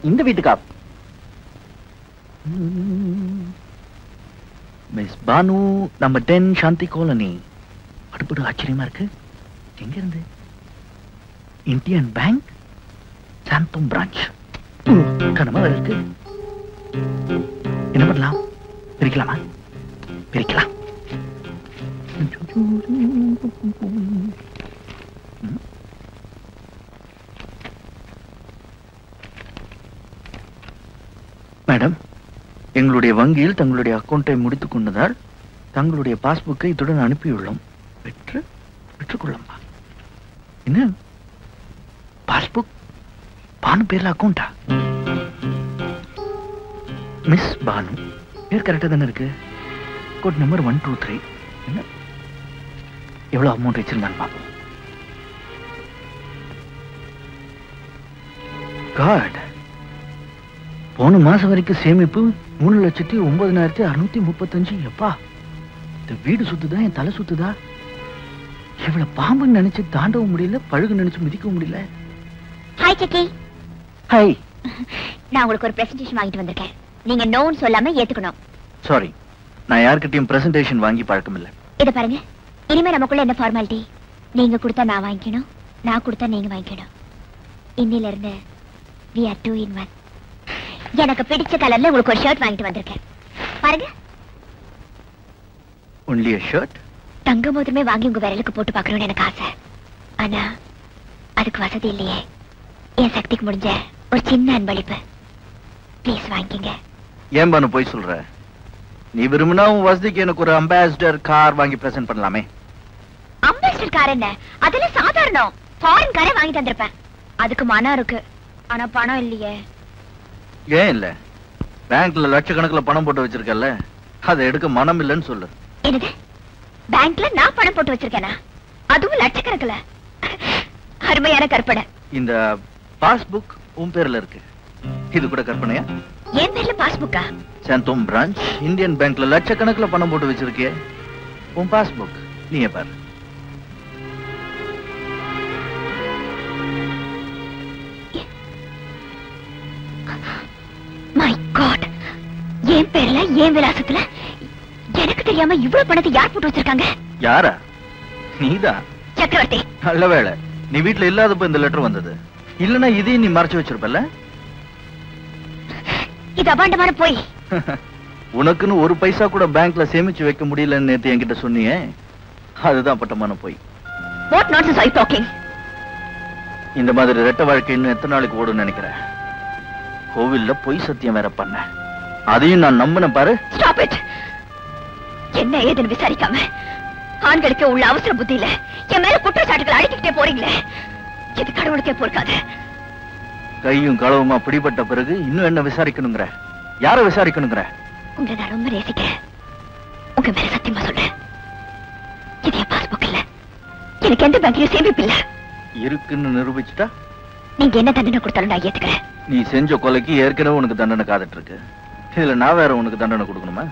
இந்த வீட்டுக்கா மிஸ் பானு நம்ம டென் சாந்தி காலனி அடுப்படு ஆச்சரியமா இருக்கு எங்க இருந்து இந்தியன் பேங்க் சாந்தம் பிரான்ச் கனமா வேற இருக்கு என்ன பண்ணலாம் பிரிக்கலாமா பிரிக்கலாம் ம். மேடம் எங்களுடைய வங்கியில் தங்களுடைய அக்கௌண்டை முடித்துக் கொண்டதால் தங்களுடைய பாஸ்புக்கை இத்துடன் அனுப்பியுள்ளோம் பெற்று பெற்றுக்கொள்ளம்பா என்ன பாஸ்புக் பானு பேர்ல அக்கௌண்டா மிஸ் பானு பேர் கரெக்டா தானே இருக்கு code number one two three என்ன எவ்வளவு அமௌண்ட் வச்சிருந்தான்னு பார்ப்போம் காட் போன மாசம் வரைக்கும் சேமிப்பு மூணு லட்சத்தி ஒன்பதினாயிரத்தி அறுநூத்தி முப்பத்தஞ்சு எப்பா இந்த வீடு சுத்துதா என் தலை சுத்துதா இவ்வளவு பாம்புன்னு நினைச்சு தாண்டவும் முடியல பழுகு நினைச்சு மிதிக்கவும் முடியல ஹாய் சக்கி ஹாய் நான் உங்களுக்கு ஒரு பிரசன்டேஷன் வாங்கிட்டு வந்திருக்கேன் நீங்க நோன்னு சொல்லாம ஏத்துக்கணும் சாரி நான் யார்கிட்டயும் பிரசன்டேஷன் வாங்கி பழக்கம் இல்ல இத பாருங்க இனிமே நமக்குள்ள என்ன ஃபார்மாலிட்டி நீங்க கொடுத்தா நான் வாங்கிக்கணும் நான் கொடுத்தா நீங்க வாங்கிக்கணும் இன்னில இருந்து we are two in one எனக்கு பிடிச்ச கலர்ல உங்களுக்கு ஒரு ஷர்ட் வாங்கிட்டு வந்திருக்கேன் பாருங்க ஒன்லி ஷர்ட் தங்க மோதிரமே வாங்கி உங்க விரலுக்கு போட்டு பார்க்கணும்னு எனக்கு ஆசை ஆனா அதுக்கு வசதி இல்லையே என் சக்திக்கு முடிஞ்ச ஒரு சின்ன அன்பளிப்பு ப்ளீஸ் வாங்கிக்கங்க ஏன் பானு போய் சொல்ற நீ விரும்பினா உன் வசதிக்கு எனக்கு ஒரு அம்பாசிடர் கார் வாங்கி பிரசன்ட் பண்ணலாமே அம்பாசிடர் கார் என்ன அதெல்லாம் சாதாரணம் ஃபாரின் காரே வாங்கி தந்திருப்பேன் அதுக்கு மனம் இருக்கு ஆனா பணம் இல்லையே ஏன் இல்ல பேங்க்ல லட்சக்கணக்கில் பணம் போட்டு வச்சிருக்கல அதை எடுக்க மனம் இல்லைன்னு சொல்லு என்னது பேங்க்ல நான் பணம் போட்டு வச்சிருக்கேனா அதுவும் லட்சக்கணக்கில் அருமையான கற்பனை இந்த பாஸ்புக் உன் பேர்ல இருக்கு இது கூட கற்பனையா என் பேர்ல பாஸ்புக்கா சாந்தோம் பிரான்ச் இந்தியன் பேங்க்ல லட்சக்கணக்கில் பணம் போட்டு வச்சிருக்கே உன் பாஸ்புக் நீயே பாரு மை காட் என் பேர்ல என் விலாசத்துல எனக்கு தெரியாம இவ்வளவு பணத்தை யார் போட்டு வச்சிருக்காங்க யாரா நீதான் சக்கரவர்த்தி நல்ல வேளை நீ வீட்ல இல்லாதப்ப இந்த லெட்டர் வந்தது இல்லனா இதையும் நீ மறைச்சு வச்சிருப்பல இது அபாண்டமான போய் உனக்குன்னு ஒரு பைசா கூட பேங்க்ல சேமிச்சு வைக்க முடியலன்னு நேத்து என்கிட்ட சொன்னியே அதுதான் பட்டமான போய் வாட் நாட்ஸ் ஐ டாக்கிங் இந்த மாதிரி ரெட்ட வாழ்க்கை இன்னும் எத்தனை நாளைக்கு ஓடும்னு நினைக்கிறேன் கோவில்ல பொய் சத்தியம் வேற பண்ண அதையும் நான் நம்பினேன் பாரு ஸ்டாப் இட் என்ன ஏதுன்னு விசாரிக்காம ஆண்களுக்கு உள்ள அவசர புத்தியில என் மேல குற்றச்சாட்டுகள் அடிக்கிட்டே போறீங்களே இது கடவுளுக்கே பொறுக்காது கையும் களவுமா பிடிபட்ட பிறகு இன்னும் என்ன விசாரிக்கணுங்கிற யார விசாரிக்கணுங்கிற உங்களை நான் ரொம்ப நேசிக்கிறேன் உங்க மேல சத்தியமா சொல்றேன் இது என் பாஸ்புக் இல்ல எனக்கு எந்த பேங்க்லயும் சேமிப்பு இல்ல இருக்குன்னு நிரூபிச்சுட்டா நீங்க என்ன தண்டனை கொடுத்தாலும் நான் ஏத்துக்கிறேன் நீ செஞ்ச கொலைக்கு ஏற்கனவே உனக்கு தண்டனை காத்துட்டு இருக்கு இதுல நான் வேற உனக்கு தண்டனை கொடுக்கணுமா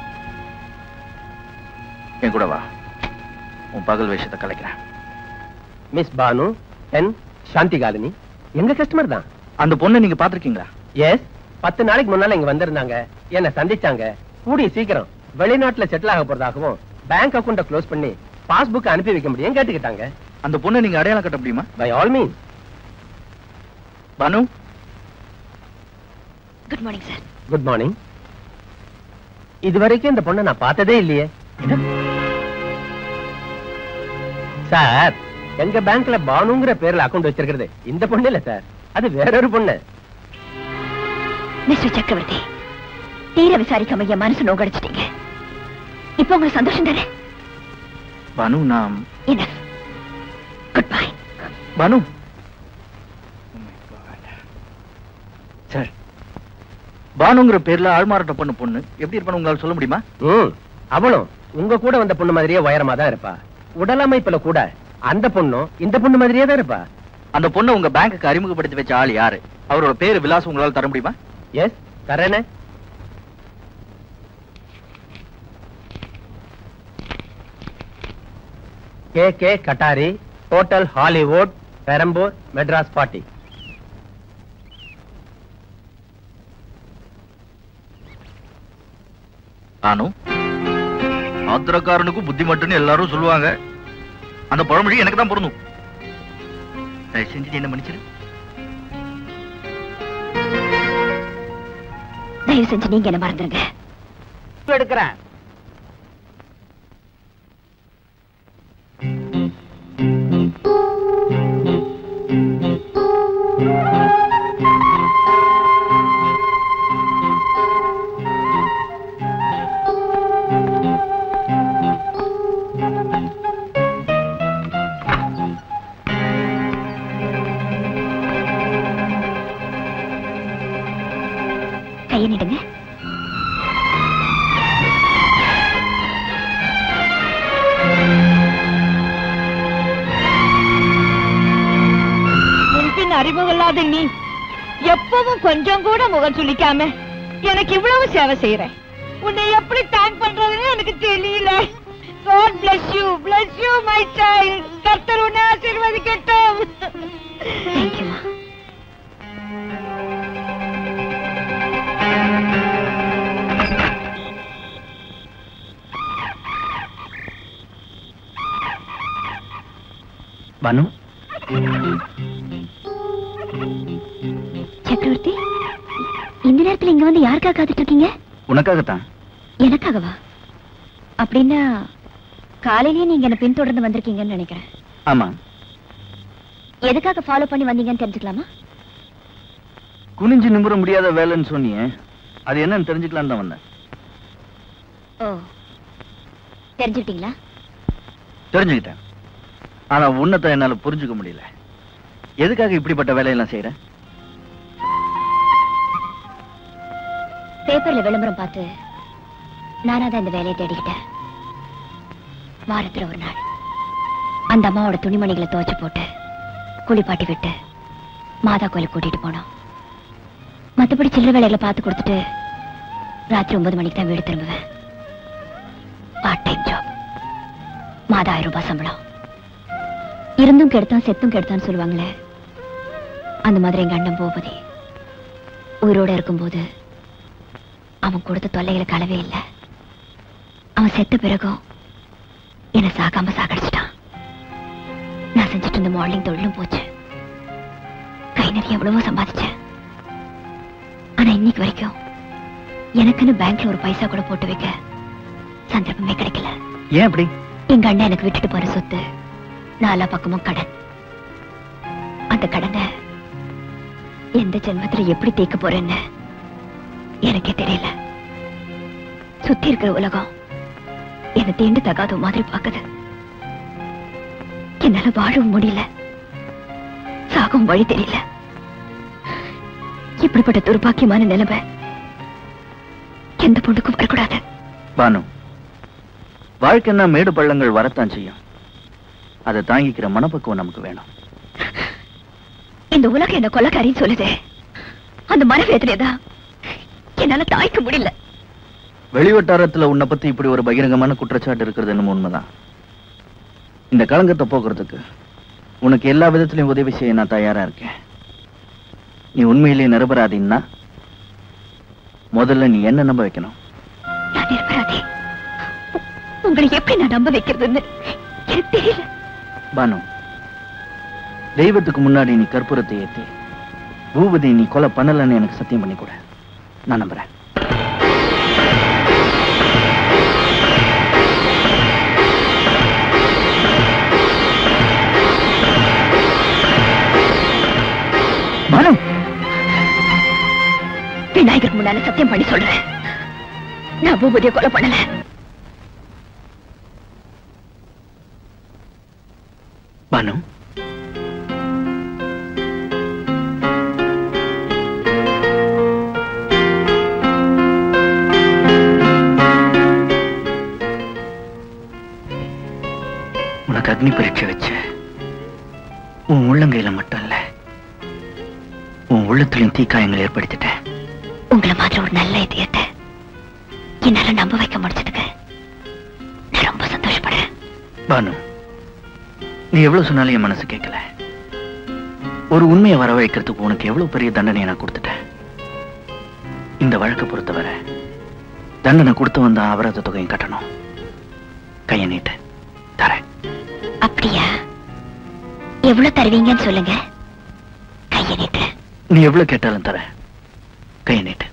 என் கூட வா உன் பகல் வேஷத்தை கலைக்கிறேன் மிஸ் பானு என் சாந்தி காலனி எங்க கஸ்டமர் தான் அந்த பொண்ணை நீங்க பாத்திருக்கீங்களா எஸ் பத்து நாளைக்கு முன்னால இங்க வந்திருந்தாங்க என்ன சந்திச்சாங்க கூடிய சீக்கிரம் வெளிநாட்டுல செட்டில் ஆக போறதாகவும் பேங்க் அக்கௌண்ட க்ளோஸ் பண்ணி பாஸ்புக் அனுப்பி வைக்க முடியும் கேட்டுக்கிட்டாங்க அந்த பொண்ணை நீங்க அடையாளம் கட்ட முடியுமா by all mean Banu good morning sir good morning இது வரைக்கும் இந்த பொண்ணை நான் பார்த்ததே இல்லையே சார் எங்க பேங்க்ல பானுங்கிற பேர்ல அக்கவுண்ட் வச்சிருக்கிறது இந்த பொண்ணு இல்ல சார் அது வேறொரு பொண்ணு மிஸ்டர் சக்கரவர்த்தி தீர விசாரிக்காம என் மனசு நோகடிச்சிட்டீங்க இப்போ உங்களுக்கு சந்தோஷம் தானே பானு நான் என்ன குட் பை பானு சார் பானுங்கிற பேர்ல ஆள்மாறாட்ட பண்ண பொண்ணு எப்படி இருப்பான்னு உங்களால சொல்ல முடியுமா ம் அவளும் உங்க கூட வந்த பொண்ணு மாதிரியே உயரமா தான் இருப்பா உடலமைப்புல கூட அந்த பொண்ணும் இந்த பொண்ணு மாதிரியே தான் இருப்பா அந்த பொண்ணை உங்க பேங்க்குக்கு அறிமுகப்படுத்தி வச்ச ஆள் யாரு அவரோட பேரு விலாசம் உங்களால தர முடியுமா எஸ் தரேனே K K Kattari hotel Hollywood Perambur Madras party நானும் ஆத்திரக்காரனுக்கும் புத்தி மட்டும்னு எல்லாரும் சொல்லுவாங்க அந்த பழமொழி எனக்கு தான் பொருந்தும் தயவு செஞ்சு நீ என்ன மன்னிச்சிரு தயவு செஞ்சு நீங்க என்ன மறந்துருங்க எடுக்கிறேன் கையை நீடுங்க முன்பின் அறிமுகமில்லாத நீ எப்பவும் கொஞ்சம் கூட முகம் சுளிக்காம எனக்கு இவ்வளவு சேவை செய்யற உன்னை எப்படி தேங்க் பண்றதுன்னு எனக்கு தெரியல God bless you, bless you, my child. கர்த்தர் உன்னை ஆசீர்வதிக்கட்டும் தேங்க்யூமா பானு சக்கரவர்த்தி இந்த நேரத்துல இங்க வந்து யாருக்காக காத்துட்டு இருக்கீங்க உனக்காகத்தான் எனக்காகவா அப்படின்னா காலையிலேயே நீங்க என்ன பின்தொடர்ந்து வந்திருக்கீங்கன்னு நினைக்கிறேன் ஆமா எதுக்காக ஃபாலோ பண்ணி வந்தீங்கன்னு தெரிஞ்சுக்கலாமா குனிஞ்சு நிமிர முடியாத வேலைன்னு சொன்னியே அது என்னன்னு தெரிஞ்சுக்கலான்னு தான் வந்தேன் ஓ தெரிஞ்சுக்கிட்டீங்களா தெரிஞ்சுக்கிட்டேன் ஆனா உன்னத்தை என்னால புரிஞ்சுக்க முடியல எதுக்காக இப்படிப்பட்ட வேலையெல்லாம் செய்யற பேப்பர்ல விளம்பரம் பார்த்து நானா தான் இந்த வேலையை தேடிக்கிட்டேன் வாரத்துல ஒரு நாள் அந்த அம்மாவோட துணிமணிகளை துவைச்சு போட்டு குளிப்பாட்டி விட்டு மாதா கோயிலுக்கு கூட்டிட்டு போனோம் மத்தபடி சில்லறை வேலைகளை பார்த்து கொடுத்துட்டு ராத்திரி ஒன்பது மணிக்கு தான் வீடு திரும்புவேன் பார்ட் டைம் ஜாப் மாதம் ஆயிரம் ரூபாய் சம்பளம் இருந்தும் கெடுத்தான் செத்தும் கெடுத்தான்னு சொல்லுவாங்களே அந்த மாதிரி எங்க அண்ணன் பூபதி உயிரோட இருக்கும்போது அவன் கொடுத்த தொல்லைகளுக்கு அளவே இல்லை அவன் செத்த பிறகும் என்னை சாகாம சாகடிச்சிட்டான் நான் செஞ்சுட்டு இருந்த மாடலிங் தொழிலும் போச்சு கை நிறைய எவ்வளவோ சம்பாதிச்சேன் ஆனா இன்னைக்கு வரைக்கும் எனக்குன்னு பேங்க்ல ஒரு பைசா கூட போட்டு வைக்க சந்தர்ப்பமே கிடைக்கல ஏன் அப்படி எங்க அண்ணன் எனக்கு விட்டுட்டு போற சொத்து நாலா பக்கமும் கடன் அந்த கடனை எந்த ஜென்மத்துல எப்படி தீர்க்க போறேன்னு எனக்கே தெரியல சுத்தி இருக்கிற உலகம் என்னை தீண்டு தகாத மாதிரி பாக்குது என்னால வாழவும் முடியல சாகவும் வழி தெரியல இப்படிப்பட்ட துர்பாக்கியமான நிலைமை எந்த பொண்ணுக்கும் வரக்கூடாது பானு வாழ்க்கைன்னா மேடு பள்ளங்கள் வரத்தான் செய்யும் அதை தாங்கிக்கிற மனப்பக்குவம் நமக்கு வேணும் இந்த உலகம் என்ன கொலக்காரின்னு சொல்லுது அந்த மனவேதனைதான் என்னால தாய்க்க முடியல வெளிவட்டாரத்துல உன்னை பத்தி இப்படி ஒரு பகிரங்கமான குற்றச்சாட்டு இருக்கிறது என்னமோ உண்மைதான் இந்த களங்கத்தை போக்குறதுக்கு உனக்கு எல்லா விதத்திலையும் உதவி செய்ய நான் தயாரா இருக்கேன் நீ உண்மையிலேயே நிரபராதின்னா முதல்ல நீ என்ன நம்ப வைக்கணும் நான் நிரபராதி உ- உங்களை எப்படி நான் நம்ப வைக்கிறதுன்னு எனக்கு தெரியல பானு தெய்வத்துக்கு முன்னாடி நீ கற்பூரத்தை ஏத்தி பூபதி நீ கொலை பண்ணலன்னு எனக்கு சத்தியம் பண்ணி கொடு நான் நம்புறேன் பானு விநாயகர் முன்னால சத்தியம் பண்ணி சொல்றேன் நான் பூபதியை கொலை பண்ணல பானு உனக்கு அக்னி பரீட்சை வச்சு உன் உள்ளங்கையில மட்டும் இல்ல உன் உள்ளத்திலையும் தீக்காயங்கள் ஏற்படுத்திட்டேன் உங்களை மாதிரி ஒரு நல்ல இதயத்தை என்னால நம்ப வைக்க முடிச்சதுக்கு நான் ரொம்ப சந்தோஷப்படுறேன் பானு நீ எவ்வளவு சொன்னாலும் என் மனசு கேட்கல ஒரு உண்மையை வரவழைக்கிறதுக்கு உனக்கு எவ்வளவு பெரிய தண்டனையை நான் கொடுத்துட்டேன் இந்த வழக்கை பொறுத்தவரை தண்டனை கொடுத்து வந்த அபராத தொகையும் கட்டணும் கையை நீட்டு தரேன் அப்படியா எவ்வளவு தருவீங்கன்னு சொல்லுங்க கையை நீட்டுறேன் நீ எவ்வளவு கேட்டாலும் தரேன் கையை நீட்டு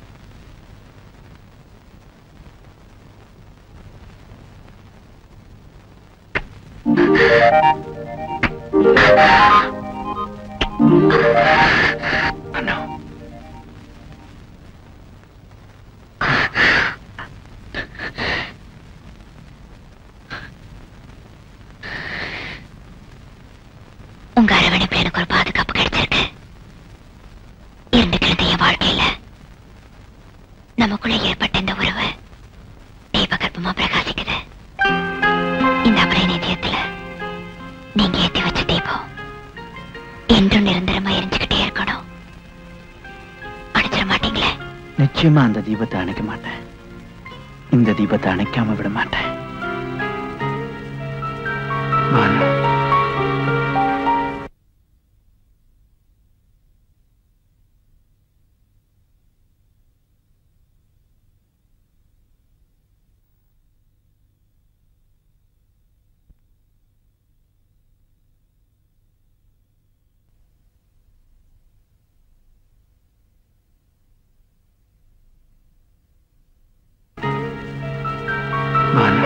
அண்ணா உங்க அரவணைப்புல எனக்கு ஒரு பாதுகாப்பு கிடைச்சிருக்கு இருந்துக்கிறது என் வாழ்க்கையில நமக்குள்ள ஏற்பட்ட இந்த உறவு தீபகற்பமா பிரகாசிக்குது இந்த அபரை நிதியத்துல நீங்க ஏத்தி வச்ச தீபம் என்றும் நிரந்தரமா எரிஞ்சுக்கிட்டே இருக்கணும் அணைச்சிட மாட்டீங்களே நிச்சயமா அந்த தீபத்தை அணைக்க மாட்டேன் இந்த தீபத்தை அணைக்காம விட மாட்டேன் பானு பானு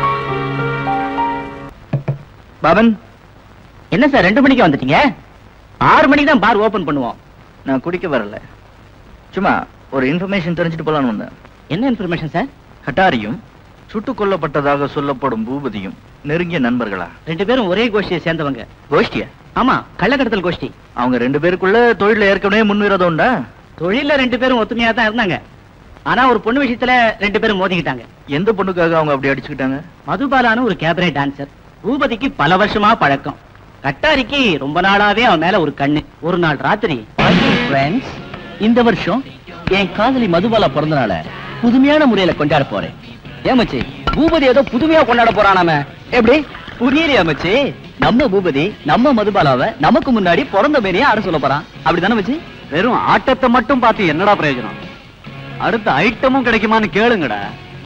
பவன் என்ன சார் ரெண்டு மணிக்கு வந்துட்டீங்க ஆறு மணிக்கு தான் பார் ஓபன் பண்ணுவோம் நான் குடிக்க வரல சும்மா ஒரு இன்ஃபர்மேஷன் தெரிஞ்சுட்டு போலான்னு வந்தேன் என்ன இன்ஃபர்மேஷன் சார் ஹட்டாரியும் சுட்டுக் கொல்லப்பட்டதாக சொல்லப்படும் பூபதியும் நெருங்கிய நண்பர்களா ரெண்டு பேரும் ஒரே கோஷ்டியை சேர்ந்தவங்க கோஷ்டியா ஆமா கள்ளக்கடத்தல் கோஷ்டி அவங்க ரெண்டு பேருக்குள்ள தொழில ஏற்கனவே முன்விரோதம் உண்டா தொழில ரெண்டு பேரும் ஒத்துமையா தான் இருந்தாங்க ஆனா ஒரு பொண்ணு விஷயத்துல ரெண்டு பேரும் மோதிக்கிட்டாங்க எந்த பொண்ணுக்காக அவங்க அப்படி அடிச்சுக்கிட்டாங்க மதுபாலான ஒரு கேபரே டான்சர் பூபதிக்கு பல வருஷமா பழக்கம் கட்டாரிக்கு ரொம்ப நாளாவே அவன் மேல ஒரு கண்ணு ஒரு நாள் ராத்திரி ஃப்ரெண்ட்ஸ் இந்த வருஷம் என் காதலி மதுபாலா பிறந்த நாள புதுமையான முறையில கொண்டாட போறேன் ஏமச்சி பூபதி ஏதோ புதுமையா கொண்டாட போறானாம எப்படி புரியலையா மச்சி நம்ம பூபதி நம்ம மதுபாலாவை நமக்கு முன்னாடி பிறந்த மேரியா ஆட சொல்ல போறான் அப்படிதானே மச்சி வெறும் ஆட்டத்தை மட்டும் பார்த்து என்னடா பிரயோஜனம் அடுத்த ஐட்டமும் கிடைக்குமான்னு கேளுங்கடா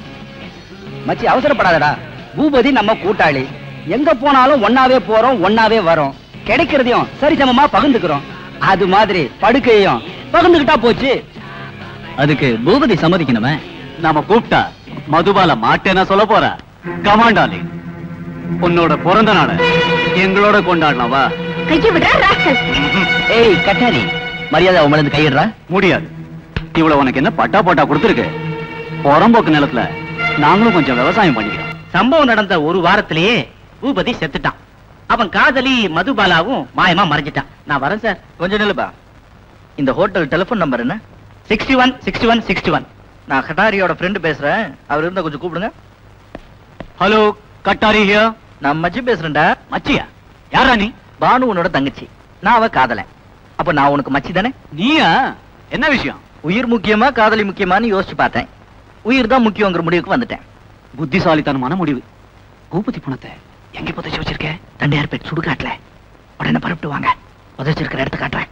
மச்சி அவசரப்படாதடா பூபதி நம்ம கூட்டாளி எங்க போனாலும் ஒன்னாவே போறோம் ஒன்னாவே வரோம் கிடைக்கிறதையும் சரிசமமா பகிர்ந்துக்கிறோம் அது மாதிரி படுக்கையும் பகிர்ந்துகிட்டா போச்சு அதுக்கு பூபதி சம்மதிக்கணுமே நாம கூப்பிட்டா மதுபால மாட்டேனா சொல்ல போற கமாண்டாலி உன்னோட பிறந்த நாள எங்களோட கொண்டாடலாம் வா கையை விடுறா ராஸ்கல் ஏய் கட்டாரி மரியாதை அவன் மேல கையிடுறா முடியாது இவ்வளவு உனக்கு என்ன பட்டா போட்டா கொடுத்துருக்கு புறம்போக்கு நிலத்துல நாங்களும் கொஞ்சம் விவசாயம் பண்ணிக்கிறோம் சம்பவம் நடந்த ஒரு வாரத்திலேயே பூபதி செத்துட்டான் அவன் காதலி மதுபாலாவும் மாயமா மறைஞ்சிட்டான் நான் வரேன் சார் கொஞ்சம் நில்லுப்பா இந்த ஹோட்டல் டெலிபோன் நம்பர் என்ன sixty one sixty one sixty one நான் ஹட்டாரியோட ஃப்ரெண்டு பேசுறேன் அவர் இருந்தா கொஞ்சம் கூப்பிடுங்க ஹலோ கட்டாரி ஹியர் நான் மச்சி பேசுறேன்டா மச்சியா யாரா நீ பானு உன்னோட தங்கச்சி நான் அவ காதலன் அப்ப நான் உனக்கு மச்சி தானே நீயா என்ன விஷயம் உயிர் முக்கியமா காதலி முக்கியமான்னு யோசிச்சு பார்த்தேன் உயிர் தான் முக்கியங்கிற முடிவுக்கு வந்துட்டேன் புத்திசாலித்தனமான முடிவு பூபதி பணத்தை எங்க புதைச்சு வச்சிருக்க தண்டையார்பேட் சுடுகாட்டுல உடனே பரப்பிட்டு வாங்க புதைச்சிருக்கிற இடத்த காட்டுறேன்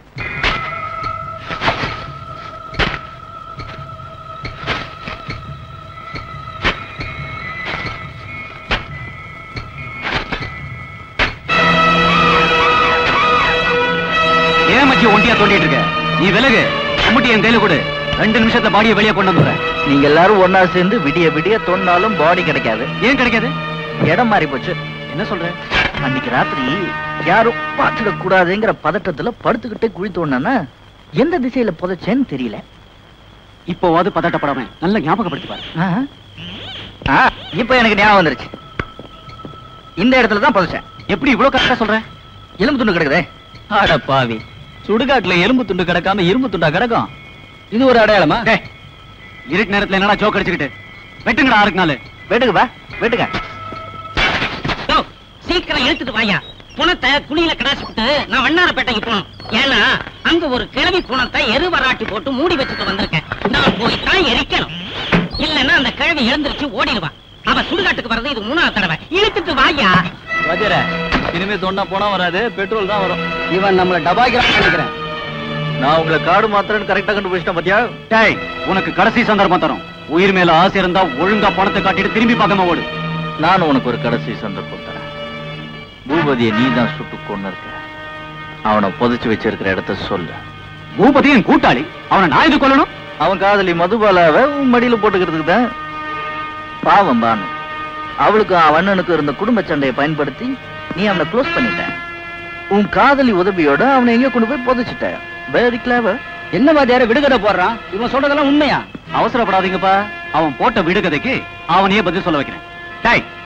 ஏன் மச்சி ஒண்டியா தோண்டிட்டு இருக்க நீ விலகு கும்பிட்டு என் கையில கொடு ரெண்டு நிமிஷத்துல பாடியை வெளியே கொண்டு வந்துடுறேன் நீங்க எல்லாரும் ஒன்னா சேர்ந்து விடிய விடிய தோண்டாலும் பாடி கிடைக்காது ஏன் கிடைக்காது இடம் மாறி போச்சு என்ன சொல்ற அன்னைக்கு ராத்திரி யாரும் பார்த்துடக் கூடாதுங்கிற பதட்டத்துல படுத்துக்கிட்டே குழி தோணுனா எந்த திசையில புதைச்சேன்னு தெரியல இப்போவாது பதட்டப்படாம நல்ல ஞாபகப்படுத்தி பாரு ஆ. ஆ, இப்ப எனக்கு ஞாபகம் வந்துருச்சு இந்த இடத்துல தான் புதைச்சேன் எப்படி இவ்வளவு கரெக்டா சொல்ற எலும்பு துண்டு கிடக்குதே அட பாவி சுடுகாட்டுல எலும்பு துண்டு கிடக்காம இரும்பு துண்டா கிடக்கும் இது ஒரு அடையாளமா இருட்டு நேரத்துல என்னடா ஜோக் அடிச்சுக்கிட்டு வெட்டுங்கடா ஆறுக்கு நாள் வெட்டுங்க பா வெட்டுங்க சீக்கிரம் இழுத்துட்டு வாயா புணத்தை குழியில கடாசிட்டு நான் வண்ணாரப்பேட்டைக்கு போகணும் ஏன்னா அங்க ஒரு கிழவி புணத்தை எருவராட்டி போட்டு மூடி வச்சுட்டு வந்திருக்கேன் நான் போய் தான் எரிக்கணும் இல்லன்னா அந்த கிழவி எழுந்திருச்சு ஓடிடுவா அவ சுடுகாட்டுக்கு வர்றது இது மூணாவது தடவை இழுத்துட்டு வாயா வஜர இனிமே தொண்டா போனா வராது பெட்ரோல் தான் வரும் இவன் நம்மள டபாய்க்கிறான் நினைக்கிறேன் நான் உங்களை காடு மாத்திரன்னு கரெக்டா கண்டுபிடிச்சிட்டேன் பாத்தியா டேய் உனக்கு கடைசி சந்தர்ப்பம் தரும் உயிர் மேல ஆசை இருந்தா ஒழுங்கா பணத்தை காட்டிட்டு திரும்பி பார்க்காம ஓடு நான் உனக்கு ஒரு கடைசி சந்தர்ப்பம் தரேன் பூபதியை நீ தான் சுட்டு கொண்டு இருக்க அவனை புதைச்சு வச்சிருக்கிற இடத்த சொல்லு பூபதி என் கூட்டாளி அவனை நான் இது கொல்லணும் அவன் காதலி மதுபாலாவை உன் மடியில போட்டுக்கிறதுக்கு தான் பாவம் பானு அவளுக்கு அவன் அண்ணனுக்கு இருந்த குடும்ப சண்டையை பயன்படுத்தி நீ அவனை க்ளோஸ் பண்ணிட்ட உன் காதலி உதவியோட அவனை எங்க கொண்டு போய் புதைச்சிட்ட வெரி கிளவர் என்ன வாத்தியார விடுகதை போடுறான் இவன் சொல்றதெல்லாம் உண்மையா அவசரப்படாதீங்கப்பா அவன் போட்ட விடுகதைக்கு அவனையே பதில் சொல்ல வைக்கிறேன் டேய்